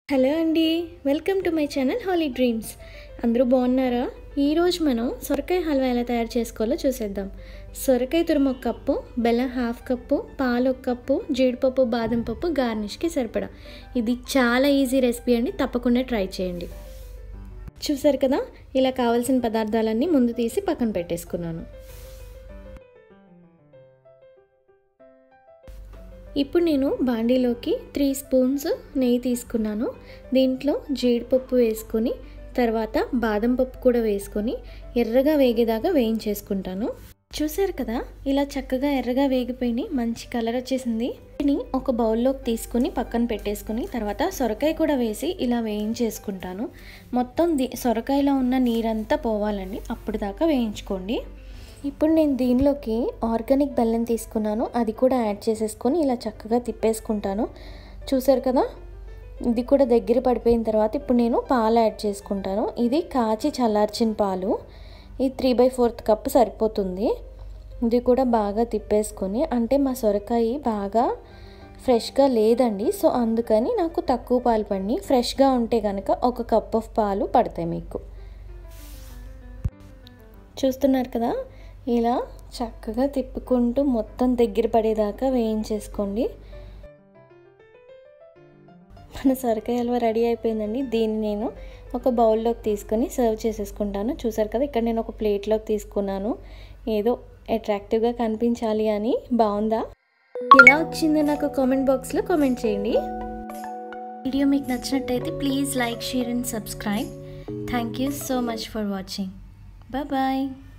hello అండి welcome to my channel Holy Dreams అందరూ బాగున్నారా ఈరోజు మనం సొరకాయ హల్వా ఎలా తయారు చేసుకోవాలో చూసేద్దాం సొరకాయ తురుము ఒక కప్పు బెల్లం హాఫ్ కప్పు పాలు ఒక కప్పు జీడిపప్పు బాదం పప్పు గార్నిష్కి సరిపడా ఇది చాలా ఈజీ రెసిపీ అండి తప్పకుండా ట్రై చేయండి చూసారు కదా ఇలా కావాల్సిన పదార్థాలన్నీ ముందు తీసి పక్కన పెట్టేసుకున్నాను ఇప్పుడు నేను బాండీలోకి త్రీ స్పూన్స్ నెయ్యి తీసుకున్నాను దీంట్లో జీడిపప్పు వేసుకొని తర్వాత బాదం పప్పు కూడా వేసుకొని ఎర్రగా వేగేదాకా వేయించేసుకుంటాను చూసారు కదా ఇలా చక్కగా ఎర్రగా వేగిపోయి మంచి కలర్ వచ్చేసింది దీన్ని ఒక బౌల్లోకి తీసుకుని పక్కన పెట్టేసుకుని తర్వాత సొరకాయ కూడా వేసి ఇలా వేయించేసుకుంటాను మొత్తం ది సొరకాయలో ఉన్న నీరంతా పోవాలండి అప్పుడు దాకా వేయించుకోండి ఇప్పుడు నేను దీనిలోకి ఆర్గానిక్ బెల్లం తీసుకున్నాను అది కూడా యాడ్ చేసేసుకొని ఇలా చక్కగా తిప్పేసుకుంటాను చూసారు కదా ఇది కూడా దగ్గర పడిపోయిన తర్వాత ఇప్పుడు నేను పాలు యాడ్ చేసుకుంటాను ఇది కాచి చల్లార్చిన పాలు ఈ త్రీ బై ఫోర్త్ కప్ సరిపోతుంది ఇది కూడా బాగా తిప్పేసుకొని అంటే మా సొరకాయ బాగా ఫ్రెష్గా లేదండి సో అందుకని నాకు తక్కువ పాలు పడి ఫ్రెష్గా ఉంటే కనుక ఒక కప్ ఆఫ్ పాలు పడతాయి మీకు చూస్తున్నారు కదా ఇలా చక్కగా తిప్పుకుంటూ మొత్తం దగ్గర పడేదాకా వేయించేసుకోండి మన సొరకాయ హల్వా రెడీ అయిపోయిందండి దీన్ని నేను ఒక బౌల్లోకి తీసుకొని సర్వ్ చేసేసుకుంటాను చూసారు కదా ఇక్కడ నేను ఒక ప్లేట్లోకి తీసుకున్నాను ఏదో అట్రాక్టివ్గా కనిపించాలి అని బాగుందా ఎలా వచ్చిందో నాకు కామెంట్ బాక్స్లో కామెంట్ చేయండి వీడియో మీకు నచ్చినట్టయితే please like share and subscribe thank you so much for watching bye